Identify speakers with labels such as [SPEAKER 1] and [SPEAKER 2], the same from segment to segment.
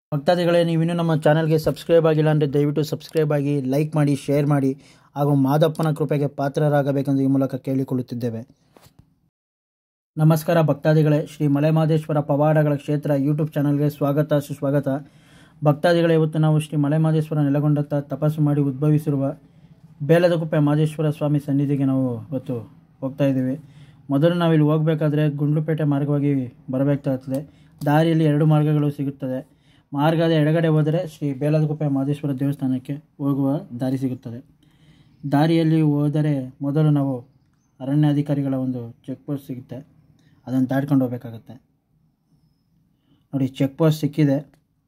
[SPEAKER 1] ಭಕ್ತಾದಿಗಳೇ ನೀವಿನ್ನೂ ನಮ್ಮ ಚಾನಲ್ಗೆ ಸಬ್ಸ್ಕ್ರೈಬ್ ಆಗಿಲ್ಲ ಅಂದರೆ ದಯವಿಟ್ಟು ಸಬ್ಸ್ಕ್ರೈಬ್ ಆಗಿ ಲೈಕ್ ಮಾಡಿ ಶೇರ್ ಮಾಡಿ ಹಾಗೂ ಮಾದಪ್ಪನ ಕೃಪೆಗೆ ಪಾತ್ರರಾಗಬೇಕೆಂದು ಈ ಮೂಲಕ ಕೇಳಿಕೊಳ್ಳುತ್ತಿದ್ದೇವೆ ನಮಸ್ಕಾರ ಭಕ್ತಾದಿಗಳೇ ಶ್ರೀ ಮಲೆಮಹದೇಶ್ವರ ಪವಾಡಗಳ ಕ್ಷೇತ್ರ ಯೂಟ್ಯೂಬ್ ಚಾನಲ್ಗೆ ಸ್ವಾಗತ ಸುಸ್ವಾಗತ ಭಕ್ತಾದಿಗಳೇ ಇವತ್ತು ನಾವು ಶ್ರೀ ಮಲೆಮಹದೇಶ್ವರ ನೆಲೆಗೊಂಡತ್ತ ತಪಸ್ಸು ಮಾಡಿ ಉದ್ಭವಿಸಿರುವ ಬೇಲದಕುಪ್ಪೆ ಮಹದೇಶ್ವರ ಸ್ವಾಮಿ ಸನ್ನಿಧಿಗೆ ನಾವು ಇವತ್ತು ಹೋಗ್ತಾ ಇದ್ದೀವಿ ಮೊದಲು ನಾವು ಇಲ್ಲಿ ಹೋಗಬೇಕಾದ್ರೆ ಗುಂಡ್ಲುಪೇಟೆ ಮಾರ್ಗವಾಗಿ ಬರಬೇಕಾಗ್ತದೆ ದಾರಿಯಲ್ಲಿ ಎರಡು ಮಾರ್ಗಗಳು ಸಿಗುತ್ತದೆ ಮಾರ್ಗದ ಎಡಗಡೆ ಹೋದರೆ ಶ್ರೀ ಬೇಲದಕುಪ್ಪೆ ಮಹದೇಶ್ವರ ದೇವಸ್ಥಾನಕ್ಕೆ ಹೋಗುವ ದಾರಿ ಸಿಗುತ್ತದೆ ದಾರಿಯಲ್ಲಿ ಹೋದರೆ ಮೊದಲು ನಾವು ಅರಣ್ಯಾಧಿಕಾರಿಗಳ ಒಂದು ಚೆಕ್ ಪೋಸ್ಟ್ ಸಿಗುತ್ತೆ ಅದನ್ನು ದಾಟ್ಕೊಂಡು ಹೋಗಬೇಕಾಗತ್ತೆ ನೋಡಿ ಚೆಕ್ ಪೋಸ್ಟ್ ಸಿಕ್ಕಿದೆ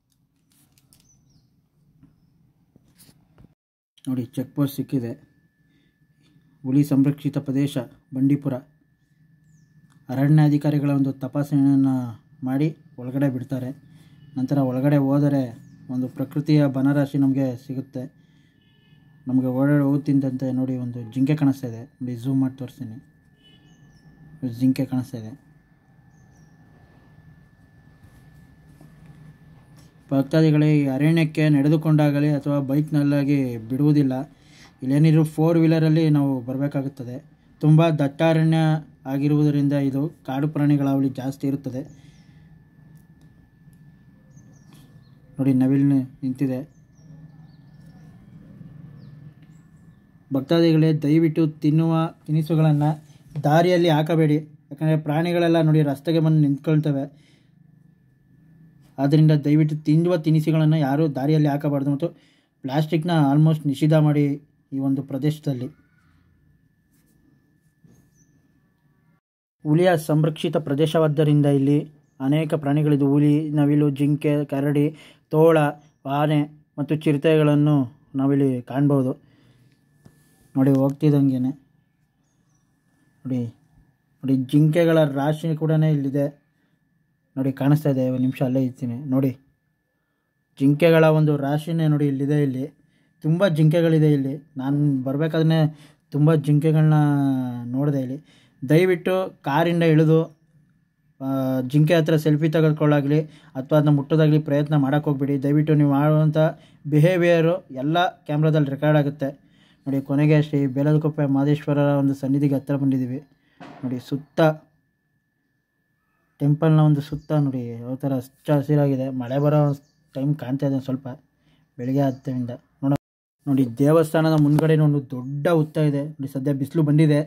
[SPEAKER 1] ನೋಡಿ ಚೆಕ್ ಪೋಸ್ಟ್ ಸಿಕ್ಕಿದೆ ಹುಲಿ ಸಂರಕ್ಷಿತ ಪ್ರದೇಶ ಬಂಡೀಪುರ ಅರಣ್ಯಾಧಿಕಾರಿಗಳ ಒಂದು ತಪಾಸಣೆಯನ್ನು ಮಾಡಿ ಒಳಗಡೆ ಬಿಡ್ತಾರೆ ನಂತರ ಒಳಗಡೆ ಹೋದರೆ ಒಂದು ಪ್ರಕೃತಿಯ ಬನರಾಶಿ ನಮಗೆ ಸಿಗುತ್ತೆ ನಮಗೆ ಓಡಾಡಿ ಹೋಗ್ತಿದ್ದಂತೆ ನೋಡಿ ಒಂದು ಜಿಂಕೆ ಕಾಣಿಸ್ತಾ ಇದೆ ನೋಡಿ ಝೂಮ್ ಮಾಡಿ ತೋರಿಸ್ತೀನಿ ಒಂದು ಜಿಂಕೆ ಕಾಣಿಸ್ತಾ ಇದೆ ಭಕ್ತಾದಿಗಳೇ ಈ ಅರಣ್ಯಕ್ಕೆ ನಡೆದುಕೊಂಡಾಗಲಿ ಅಥವಾ ಬೈಕ್ನಲ್ಲಾಗಿ ಬಿಡುವುದಿಲ್ಲ ಇಲ್ಲೇನಿದ್ರು ಫೋರ್ ವೀಲರಲ್ಲಿ ನಾವು ಬರಬೇಕಾಗುತ್ತದೆ ತುಂಬ ದಟ್ಟಾರಣ್ಯ ಆಗಿರುವುದರಿಂದ ಇದು ಕಾಡು ಪ್ರಾಣಿಗಳ ಅವಳಿ ಜಾಸ್ತಿ ಇರುತ್ತದೆ ನೋಡಿ ನವಿಲು ನಿಂತಿದೆ ಭಕ್ತಾದಿಗಳೇ ದಯವಿಟ್ಟು ತಿನ್ನುವ ತಿನಿಸುಗಳನ್ನು ದಾರಿಯಲ್ಲಿ ಹಾಕಬೇಡಿ ಯಾಕಂದರೆ ಪ್ರಾಣಿಗಳೆಲ್ಲ ನೋಡಿ ರಸ್ತೆಗೆ ಬಂದು ನಿಂತ್ಕೊಳ್ತವೆ ಆದ್ದರಿಂದ ದಯವಿಟ್ಟು ತಿನ್ನುವ ತಿನಿಸುಗಳನ್ನು ಯಾರೂ ದಾರಿಯಲ್ಲಿ ಹಾಕಬಾರ್ದು ಮತ್ತು ಪ್ಲಾಸ್ಟಿಕ್ನ ಆಲ್ಮೋಸ್ಟ್ ನಿಷಿದ್ಧ ಮಾಡಿ ಈ ಒಂದು ಪ್ರದೇಶದಲ್ಲಿ ಹುಲಿಯ ಸಂರಕ್ಷಿತ ಪ್ರದೇಶವಾದ್ದರಿಂದ ಇಲ್ಲಿ ಅನೇಕ ಪ್ರಾಣಿಗಳಿದ್ದು ಹುಲಿ ನವಿಲು ಜಿಂಕೆ ಕರಡಿ ತೋಳ ಆನೆ ಮತ್ತು ಚಿರತೆಗಳನ್ನು ನಾವಿಲ್ಲಿ ಕಾಣ್ಬೋದು ನೋಡಿ ಹೋಗ್ತಿದ್ದಂಗೆ ನೋಡಿ ನೋಡಿ ಜಿಂಕೆಗಳ ರಾಶಿ ಕೂಡ ಇಲ್ಲಿದೆ ನೋಡಿ ಕಾಣಿಸ್ತಾ ಇದೆ ಒಂದು ನಿಮಿಷ ಅಲ್ಲೇ ಇರ್ತೀನಿ ನೋಡಿ ಜಿಂಕೆಗಳ ಒಂದು ರಾಶಿನೇ ನೋಡಿ ಇಲ್ಲಿದೆ ಇಲ್ಲಿ ತುಂಬ ಜಿಂಕೆಗಳಿದೆ ಇಲ್ಲಿ ನಾನು ಬರಬೇಕಾದ್ರೆ ತುಂಬ ಜಿಂಕೆಗಳನ್ನ ನೋಡಿದೆ ಇಲ್ಲಿ ದಯವಿಟ್ಟು ಕಾರಿಂದ ಇಳಿದು ಜಿಂಕೆ ಹತ್ರ ಸೆಲ್ಫಿ ತೆಗೆದುಕೊಳ್ಳಾಗಲಿ ಅಥವಾ ಅದನ್ನ ಮುಟ್ಟೋದಾಗಲಿ ಪ್ರಯತ್ನ ಮಾಡೋಕ್ಕೆ ಹೋಗ್ಬೇಡಿ ದಯವಿಟ್ಟು ನೀವು ಮಾಡುವಂಥ ಬಿಹೇವಿಯರು ಎಲ್ಲ ಕ್ಯಾಮ್ರಾದಲ್ಲಿ ರೆಕಾರ್ಡ್ ಆಗುತ್ತೆ ನೋಡಿ ಕೊನೆಗೆ ಶ್ರೀ ಬೇಲದಕೊಪ್ಪೆ ಮಹದೇಶ್ವರರ ಒಂದು ಸನ್ನಿಧಿಗೆ ಹತ್ತಿರ ಬಂದಿದ್ದೀವಿ ನೋಡಿ ಸುತ್ತ ಟೆಂಪಲ್ನ ಒಂದು ಸುತ್ತ ನೋಡಿ ಯಾವ ಥರ ಹಚ್ಚ ಹಸಿರಾಗಿದೆ ಮಳೆ ಬರೋ ಟೈಮ್ ಕಾಣ್ತಾ ಇದೆ ಸ್ವಲ್ಪ ಬೆಳಿಗ್ಗೆ ಹತ್ತರಿಂದ ನೋಡ ನೋಡಿ ದೇವಸ್ಥಾನದ ಮುಂದ್ಗಡೆ ಒಂದು ದೊಡ್ಡ ಹುತ್ತ ಇದೆ ನೋಡಿ ಸದ್ಯ ಬಿಸಿಲು ಬಂದಿದೆ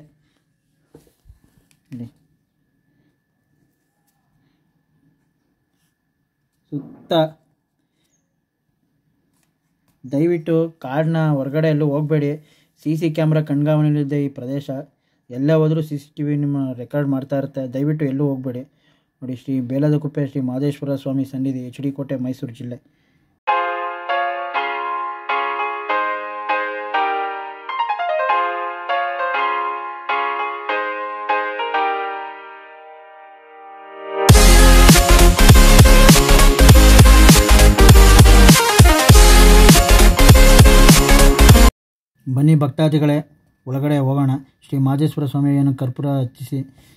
[SPEAKER 1] ನೋಡಿ ಸುತ್ತ ದಯವಿಟ್ಟು ಕಾಡನ್ನ ಹೊರಗಡೆ ಎಲ್ಲೂ ಹೋಗಬೇಡಿ ಸಿ ಸಿ ಕ್ಯಾಮ್ರಾ ಕಣ್ಗಾವಣೆಯಲ್ಲಿದೆ ಈ ಪ್ರದೇಶ ಎಲ್ಲೇ ಹೋದರೂ ಸಿ ಸಿ ಟಿ ವಿ ನಿಮ್ಮ ರೆಕಾರ್ಡ್ ಮಾಡ್ತಾ ಇರುತ್ತೆ ದಯವಿಟ್ಟು ಎಲ್ಲೂ ಹೋಗಬೇಡಿ ನೋಡಿ ಶ್ರೀ ಬೇಲದಕುಪ್ಪೆ ಶ್ರೀ ಮಹದೇಶ್ವರ ಸ್ವಾಮಿ ಸನ್ನಿಧಿ ಎಚ್ ಡಿ ಕೋಟೆ ಮೈಸೂರು ಜಿಲ್ಲೆ ಬನ್ನಿ ಭಕ್ತಾದಿಗಳೇ ಒಳಗಡೆ ಹೋಗೋಣ ಶ್ರೀ ಮಹದೇಶ್ವರ ಸ್ವಾಮಿಯನ್ನು ಕರ್ಪೂರ ಹಚ್ಚಿಸಿ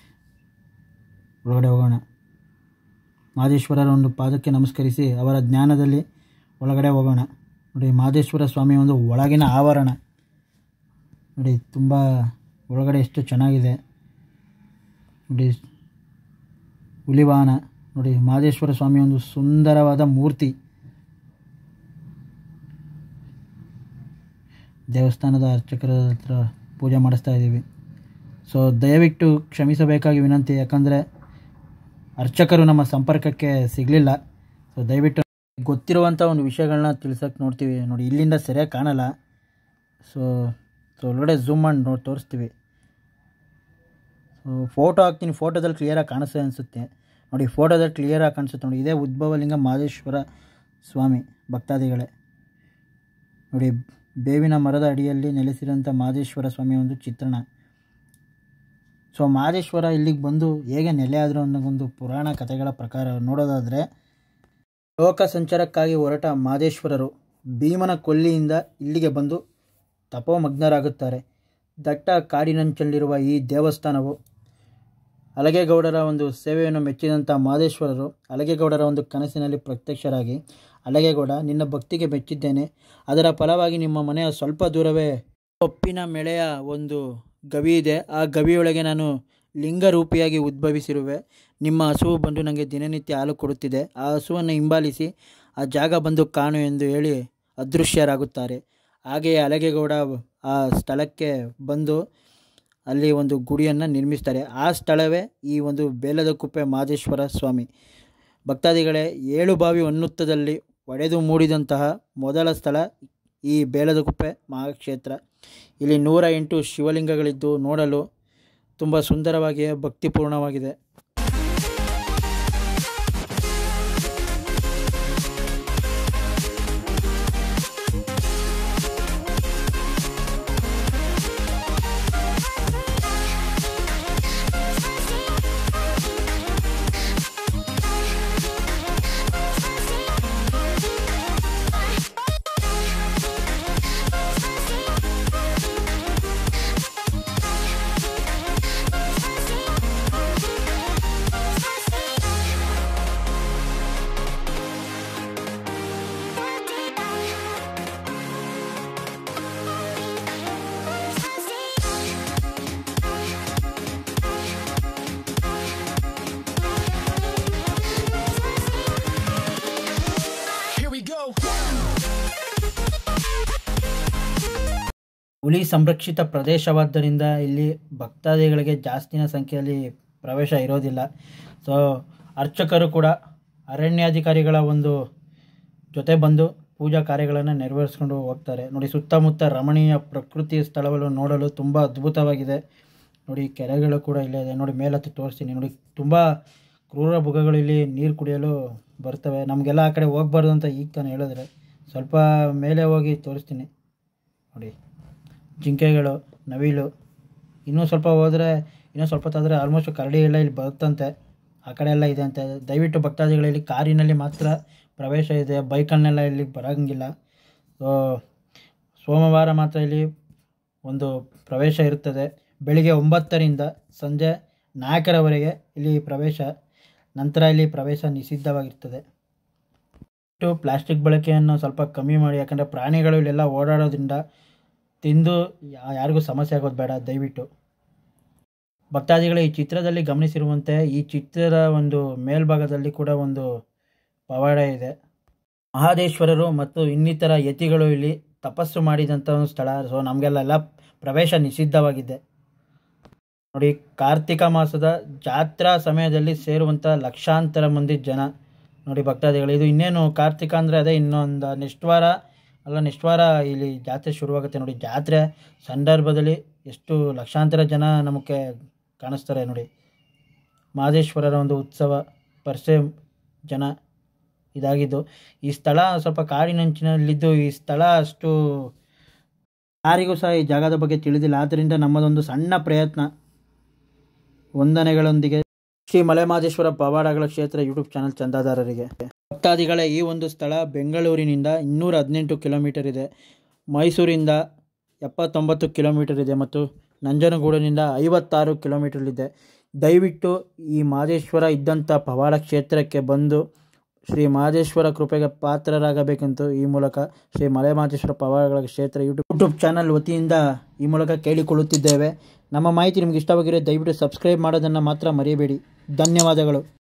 [SPEAKER 1] ಒಳಗಡೆ ಹೋಗೋಣ ಮಹದೇಶ್ವರರ ಒಂದು ಪಾದಕ್ಕೆ ನಮಸ್ಕರಿಸಿ ಅವರ ಜ್ಞಾನದಲ್ಲಿ ಒಳಗಡೆ ಹೋಗೋಣ ನೋಡಿ ಮಹದೇಶ್ವರ ಸ್ವಾಮಿ ಒಂದು ಒಳಗಿನ ಆವರಣ ನೋಡಿ ತುಂಬ ಒಳಗಡೆ ಎಷ್ಟು ಚೆನ್ನಾಗಿದೆ ನೋಡಿ ಹುಲಿವಾಹನ ನೋಡಿ ಮಹದೇಶ್ವರ ಸ್ವಾಮಿ ಒಂದು ಸುಂದರವಾದ ಮೂರ್ತಿ ದೇವಸ್ಥಾನದ ಅರ್ಚಕರ ಹತ್ರ ಪೂಜೆ ಮಾಡಿಸ್ತಾ ಇದ್ದೀವಿ ಸೊ ದಯವಿಟ್ಟು ಕ್ಷಮಿಸಬೇಕಾಗಿ ವಿನಂತಿ ಯಾಕಂದರೆ ಅರ್ಚಕರು ನಮ್ಮ ಸಂಪರ್ಕಕ್ಕೆ ಸಿಗಲಿಲ್ಲ ಸೊ ದಯವಿಟ್ಟು ಗೊತ್ತಿರುವಂಥ ಒಂದು ವಿಷಯಗಳನ್ನ ತಿಳ್ಸೋಕ್ಕೆ ನೋಡ್ತೀವಿ ನೋಡಿ ಇಲ್ಲಿಂದ ಸರಿಯಾಗಿ ಕಾಣಲ್ಲ ಸೊ ಸೊ ಒಳಗಡೆ ಝೂಮ್ ಮಾಡಿ ನೋಡಿ ತೋರಿಸ್ತೀವಿ ಸೊ ಫೋಟೋ ಹಾಕ್ತೀನಿ ಫೋಟೋದಲ್ಲಿ ಕ್ಲಿಯರಾಗಿ ಕಾಣಿಸ್ತದೆ ಅನಿಸುತ್ತೆ ನೋಡಿ ಫೋಟೋದಲ್ಲಿ ಕ್ಲಿಯರಾಗಿ ಕಾಣಿಸುತ್ತೆ ನೋಡಿ ಇದೇ ಉದ್ಭವಲಿಂಗ ಮಹದೇಶ್ವರ ಸ್ವಾಮಿ ಭಕ್ತಾದಿಗಳೇ ನೋಡಿ ಬೇವಿನ ಮರದ ಅಡಿಯಲ್ಲಿ ನೆಲೆಸಿರೋಂಥ ಮಹದೇಶ್ವರ ಸ್ವಾಮಿಯ ಒಂದು ಚಿತ್ರಣ ಸೊ ಮಹದೇಶ್ವರ ಇಲ್ಲಿಗೆ ಬಂದು ಹೇಗೆ ನೆಲೆಯಾದರು ಅನ್ನೋ ಒಂದು ಪುರಾಣ ಕಥೆಗಳ ಪ್ರಕಾರ ನೋಡೋದಾದರೆ ಲೋಕ ಸಂಚಾರಕ್ಕಾಗಿ ಹೊರಟ ಮಹದೇಶ್ವರರು ಭೀಮನ ಕೊಲ್ಲಿಯಿಂದ ಇಲ್ಲಿಗೆ ಬಂದು ತಪೋಮಗ್ನರಾಗುತ್ತಾರೆ ದಟ್ಟ ಕಾಡಿನಂಚಲ್ಲಿರುವ ಈ ದೇವಸ್ಥಾನವು ಅಲಗೇಗೌಡರ ಒಂದು ಸೇವೆಯನ್ನು ಮೆಚ್ಚಿದಂಥ ಮಹದೇಶ್ವರರು ಅಲಗೇಗೌಡರ ಒಂದು ಕನಸಿನಲ್ಲಿ ಪ್ರತ್ಯಕ್ಷರಾಗಿ ಅಲಗೇಗೌಡ ನಿನ್ನ ಭಕ್ತಿಗೆ ಮೆಚ್ಚಿದ್ದೇನೆ ಅದರ ಫಲವಾಗಿ ನಿಮ್ಮ ಮನೆಯ ಸ್ವಲ್ಪ ದೂರವೇ ಒಪ್ಪಿನ ಮೆಳೆಯ ಒಂದು ಗವಿ ಇದೆ ಆ ಗವಿಯೊಳಗೆ ನಾನು ಲಿಂಗರೂಪಿಯಾಗಿ ಉದ್ಭವಿಸಿರುವೆ ನಿಮ್ಮ ಹಸುವು ಬಂದು ನನಗೆ ದಿನನಿತ್ಯ ಹಾಲು ಕೊಡುತ್ತಿದೆ ಆ ಹಸುವನ್ನು ಹಿಂಬಾಲಿಸಿ ಆ ಜಾಗ ಬಂದು ಕಾಣು ಎಂದು ಹೇಳಿ ಅದೃಶ್ಯರಾಗುತ್ತಾರೆ ಹಾಗೆಯೇ ಅಲಗೇಗೌಡ ಆ ಸ್ಥಳಕ್ಕೆ ಬಂದು ಅಲ್ಲಿ ಒಂದು ಗುಡಿಯನ್ನು ನಿರ್ಮಿಸ್ತಾರೆ ಆ ಸ್ಥಳವೇ ಈ ಒಂದು ಬೇಲದ ಕುಪ್ಪೆ ಮಾದೇಶ್ವರ ಸ್ವಾಮಿ ಭಕ್ತಾದಿಗಳೇ ಏಳು ಬಾವಿ ಹೊನ್ನುತ್ತದಲ್ಲಿ ಒಡೆದು ಮೂಡಿದಂತಹ ಮೊದಲ ಸ್ಥಳ ಈ ಬೇಲದ ಕುಪ್ಪೆ ಮಹಾಕ್ಷೇತ್ರ ಇಲ್ಲಿ ನೂರ ಎಂಟು ಶಿವಲಿಂಗಗಳಿದ್ದು ನೋಡಲು ತುಂಬ ಸುಂದರವಾಗಿ ಭಕ್ತಿಪೂರ್ಣವಾಗಿದೆ
[SPEAKER 2] Here we go.
[SPEAKER 1] ಹುಲಿ ಸಂರಕ್ಷಿತ ಪ್ರದೇಶವಾದ್ದರಿಂದ ಇಲ್ಲಿ ಭಕ್ತಾದಿಗಳಿಗೆ ಜಾಸ್ತಿನ ಸಂಖ್ಯೆಯಲ್ಲಿ ಪ್ರವೇಶ ಇರೋದಿಲ್ಲ ಸೊ ಅರ್ಚಕರು ಕೂಡ ಅರಣ್ಯಾಧಿಕಾರಿಗಳ ಒಂದು ಜೊತೆ ಬಂದು ಪೂಜಾ ಕಾರ್ಯಗಳನ್ನು ನೆರವೇರಿಸ್ಕೊಂಡು ಹೋಗ್ತಾರೆ ನೋಡಿ ಸುತ್ತಮುತ್ತ ರಮಣೀಯ ಪ್ರಕೃತಿ ಸ್ಥಳಗಳು ನೋಡಲು ತುಂಬ ಅದ್ಭುತವಾಗಿದೆ ನೋಡಿ ಕೆರೆಗಳು ಕೂಡ ಇಲ್ಲೇ ಇದೆ ನೋಡಿ ಮೇಲತ್ತು ತೋರಿಸ್ತೀನಿ ನೋಡಿ ತುಂಬ ಕ್ರೂರ ಮೃಗಗಳು ಇಲ್ಲಿ ನೀರು ಕುಡಿಯಲು ಬರ್ತವೆ ನಮಗೆಲ್ಲ ಆ ಕಡೆ ಹೋಗ್ಬಾರ್ದು ಅಂತ ಈಗ ತಾನು ಹೇಳಿದ್ರೆ ಸ್ವಲ್ಪ ಮೇಲೆ ಹೋಗಿ ತೋರಿಸ್ತೀನಿ ನೋಡಿ ಜಿಂಕೆಗಳು ನವಿಲು ಇನ್ನೂ ಸ್ವಲ್ಪ ಹೋದರೆ ಇನ್ನೂ ಸ್ವಲ್ಪ ಹೊತ್ತಾದರೆ ಆಲ್ಮೋಸ್ಟ್ ಕರಡಿ ಎಲ್ಲ ಇಲ್ಲಿ ಬರುತ್ತಂತೆ ಆ ಕಡೆ ಎಲ್ಲ ಇದೆ ಅಂತೆ ದಯವಿಟ್ಟು ಭಕ್ತಾದಿಗಳಲ್ಲಿ ಕಾರಿನಲ್ಲಿ ಮಾತ್ರ ಪ್ರವೇಶ ಇದೆ ಬೈಕಲ್ನೆಲ್ಲ ಇಲ್ಲಿ ಬರೋಂಗಿಲ್ಲ ಸೊ ಸೋಮವಾರ ಮಾತ್ರ ಇಲ್ಲಿ ಒಂದು ಪ್ರವೇಶ ಇರುತ್ತದೆ ಬೆಳಿಗ್ಗೆ ಒಂಬತ್ತರಿಂದ ಸಂಜೆ ನಾಲ್ಕರವರೆಗೆ ಇಲ್ಲಿ ಪ್ರವೇಶ ನಂತರ ಇಲ್ಲಿ ಪ್ರವೇಶ ನಿಷಿದ್ಧವಾಗಿರ್ತದೆ ಇಟ್ಟು ಪ್ಲಾಸ್ಟಿಕ್ ಬಳಕೆಯನ್ನು ಸ್ವಲ್ಪ ಕಮ್ಮಿ ಮಾಡಿ ಯಾಕಂದರೆ ಪ್ರಾಣಿಗಳು ಇಲ್ಲೆಲ್ಲ ಓಡಾಡೋದ್ರಿಂದ ತಿಂದು ಯಾ- ಯಾರಿಗೂ ಸಮಸ್ಯೆ ಆಗೋದು ಬೇಡ ದಯವಿಟ್ಟು ಭಕ್ತಾದಿಗಳು ಈ ಚಿತ್ರದಲ್ಲಿ ಗಮನಿಸಿರುವಂತೆ ಈ ಚಿತ್ರದ ಒಂದು ಮೇಲ್ಭಾಗದಲ್ಲಿ ಕೂಡ ಒಂದು ಪವಾಡ ಇದೆ ಮಹಾದೇಶ್ವರರು ಮತ್ತು ಇನ್ನಿತರ ಯತಿಗಳು ಇಲ್ಲಿ ತಪಸ್ಸು ಮಾಡಿದಂಥ ಒಂದು ಸ್ಥಳ ಸೊ ನಮಗೆಲ್ಲ ಪ್ರವೇಶ ನಿಷಿದ್ಧವಾಗಿದೆ ನೋಡಿ ಕಾರ್ತಿಕ ಮಾಸದ ಜಾತ್ರಾ ಸಮಯದಲ್ಲಿ ಸೇರುವಂಥ ಲಕ್ಷಾಂತರ ಮಂದಿ ಜನ ನೋಡಿ ಭಕ್ತಾದಿಗಳು ಇದು ಇನ್ನೇನು ಕಾರ್ತಿಕ ಅಂದರೆ ಅದೇ ಇನ್ನೊಂದು ನೆಕ್ಸ್ಟ್ ವಾರ ಅಲ್ಲ ನೆಕ್ಸ್ಟ್ ವಾರ ಇಲ್ಲಿ ಜಾತ್ರೆ ಶುರುವಾಗುತ್ತೆ ನೋಡಿ ಜಾತ್ರೆ ಸಂದರ್ಭದಲ್ಲಿ ಎಷ್ಟು ಲಕ್ಷಾಂತರ ಜನ ನಮಗೆ ಕಾಣಿಸ್ತಾರೆ ನೋಡಿ ಮಹದೇಶ್ವರರ ಒಂದು ಉತ್ಸವ ಪರ್ಸೆ ಜನ ಇದಾಗಿದ್ದು ಈ ಸ್ಥಳ ಸ್ವಲ್ಪ ಕಾಡಿನಂಚಿನಲ್ಲಿದ್ದು ಈ ಸ್ಥಳ ಅಷ್ಟು ಯಾರಿಗೂ ಸಹ ಈ ಜಾಗದ ಬಗ್ಗೆ ತಿಳಿದಿಲ್ಲ ಆದ್ದರಿಂದ ನಮ್ಮದೊಂದು ಸಣ್ಣ ಪ್ರಯತ್ನ ವಂದನೆಗಳೊಂದಿಗೆ ಶ್ರೀ ಮಲೆಮಹದೇಶ್ವರ ಪವಾಡಗಳ ಕ್ಷೇತ್ರ ಯೂಟ್ಯೂಬ್ ಚಾನಲ್ ಚಂದಾದಾರರಿಗೆ ಭಕ್ತಾದಿಗಳ ಈ ಒಂದು ಸ್ಥಳ ಬೆಂಗಳೂರಿನಿಂದ ಇನ್ನೂರ ಹದಿನೆಂಟು ಕಿಲೋಮೀಟರ್ ಇದೆ ಮೈಸೂರಿಂದ ಎಪ್ಪತ್ತೊಂಬತ್ತು ಕಿಲೋಮೀಟರ್ ಇದೆ ಮತ್ತು ನಂಜನಗೂಡಿನಿಂದ ಐವತ್ತಾರು ಕಿಲೋಮೀಟರ್ಲಿದೆ ದಯವಿಟ್ಟು ಈ ಮಹದೇಶ್ವರ ಇದ್ದಂಥ ಪವಾಡ ಕ್ಷೇತ್ರಕ್ಕೆ ಬಂದು ಶ್ರೀ ಮಹದೇಶ್ವರ ಕೃಪೆಗೆ ಪಾತ್ರರಾಗಬೇಕೆಂದು ಈ ಮೂಲಕ ಶ್ರೀ ಮಲೆ ಮಹದೇಶ್ವರ ಪವಾಡಗಳ ಕ್ಷೇತ್ರ ಯೂಟ್ಯೂಬ್ ಯೂಟ್ಯೂಬ್ ಚಾನಲ್ ವತಿಯಿಂದ ಈ ಮೂಲಕ ಕೇಳಿಕೊಳ್ಳುತ್ತಿದ್ದೇವೆ ನಮ್ಮ ಮಾಹಿತಿ ನಿಮಗೆ ಇಷ್ಟವಾಗಿರೋ ದಯವಿಟ್ಟು ಸಬ್ಸ್ಕ್ರೈಬ್ ಮಾಡೋದನ್ನು ಮಾತ್ರ ಮರೆಯಬೇಡಿ ಧನ್ಯವಾದಗಳು